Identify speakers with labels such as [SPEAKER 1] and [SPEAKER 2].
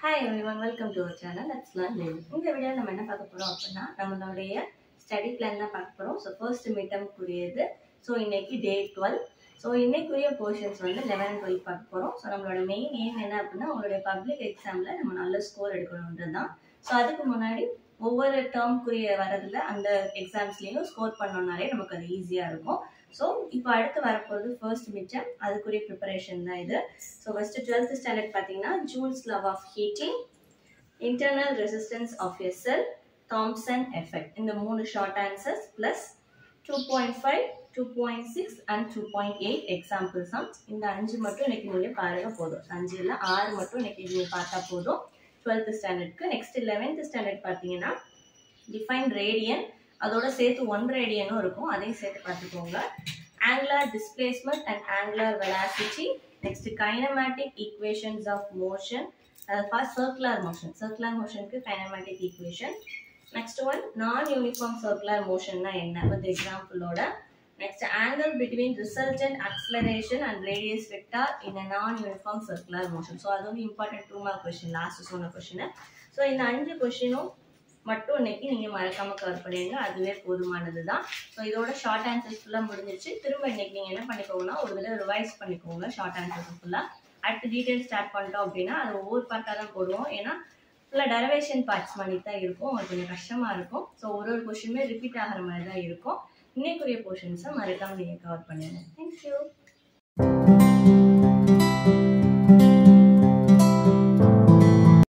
[SPEAKER 1] hi everyone welcome to our channel let's learn live இந்த வீடியோவில் நம்ம என்ன பார்க்க போகிறோம் அப்படின்னா நம்மளுடைய ஸ்டடி பிளான் தான் பார்க்க போகிறோம் ஸோ ஃபர்ஸ்ட் மீட்டம்க்குரியது ஸோ இன்னைக்கு டே டுவெல் ஸோ இன்னைக்குரிய போர்ஷன்ஸ் வந்து லெவன் அண்ட் டுவெல் பார்க்க போகிறோம் ஸோ நம்மளோட மெயின் எய்ம் என்ன அப்படின்னா உங்களுடைய பப்ளிக் எக்ஸாமில் நம்ம நல்ல ஸ்கோர் எடுக்கணுன்றது தான் ஸோ அதுக்கு முன்னாடி ஒவ்வொரு டேர்ம்க்குரிய வரதுல அந்த எக்ஸாம்ஸ்லேயும் ஸ்கோர் பண்ணோம்னாலே நமக்கு அது ஈஸியாக இருக்கும் ஸோ இப்போ அடுத்து வரப்போகிறது ஃபர்ஸ்ட் மிச்சம் அதுக்குரிய ப்ரிப்பரேஷன் தான் இது ஸோ ஃபஸ்ட்டு டுவெல்த் ஸ்டாண்டர்ட் பார்த்தீங்கன்னா Joule's law of heating internal resistance of a cell Thomson effect இந்த மூணு short answers plus two point five two point six and two point eight example sums இந்த அஞ்சு மட்டும் இன்னைக்கு நீங்கள் பாருங்க போதும் அஞ்சு இல்லை ஆறு மட்டும் இன்னைக்கு நீங்கள் பார்த்தா போதும் டுவெல்த் ஸ்டாண்டர்ட்க்கு நெக்ஸ்ட் லெவன்த் ஸ்டாண்டர்ட் பார்த்தீங்கன்னா டிஃபைன் ரேடியன் அதோட சேர்த்து ஒன் ரேடியனும் இருக்கும் அதையும் சேர்த்து பார்த்துக்கோங்க angular displacement and angular velocity next kinematic equations of motion first circular motion circular மோஷனுக்கு kinematic equation next one non uniform circular மோஷன்னா என்ன வித் எக்ஸாம்பிளோட next angle between resultant acceleration and radius vector in a non uniform circular motion so அது வந்து important two mark question last சொன்ன question so இந்த அஞ்சு கொஷினும் மட்டும் இன்னைக்கு நீங்கள் மறக்காம கவர் பண்ணிடுங்க அதுவே போதுமானது தான் ஸோ இதோட ஷார்ட் ஆன்சர்ஸ் ஃபுல்லாக முடிஞ்சிச்சு திரும்ப இன்னைக்கு நீங்கள் என்ன பண்ணிக்கோங்கன்னா ஒரு தடவை ரிவைஸ் பண்ணிக்கோங்க ஷார்ட் ஆன்சர்ஸ் ஃபுல்லாக அடுத்து டீட்டெயில் ஸ்டார்ட் பண்ணிட்டோம் அப்படின்னா அது ஒவ்வொரு பார்ட்டாக தான் போடுவோம் ஏன்னா ஃபுல்லாக டெரவேஷன் பார்ட்ஸ் மாதிரி தான் இருக்கும் அது கொஞ்சம் கஷ்டமாக இருக்கும் ஸோ ஒரு ஒரு கொஷினுமே ரிப்பீட் ஆகிற மாதிரி தான் இருக்கும் இன்னைக்குரிய போர்ஷன்ஸை மறக்காம நீங்கள் கவர் பண்ணிடுங்க தேங்க்யூ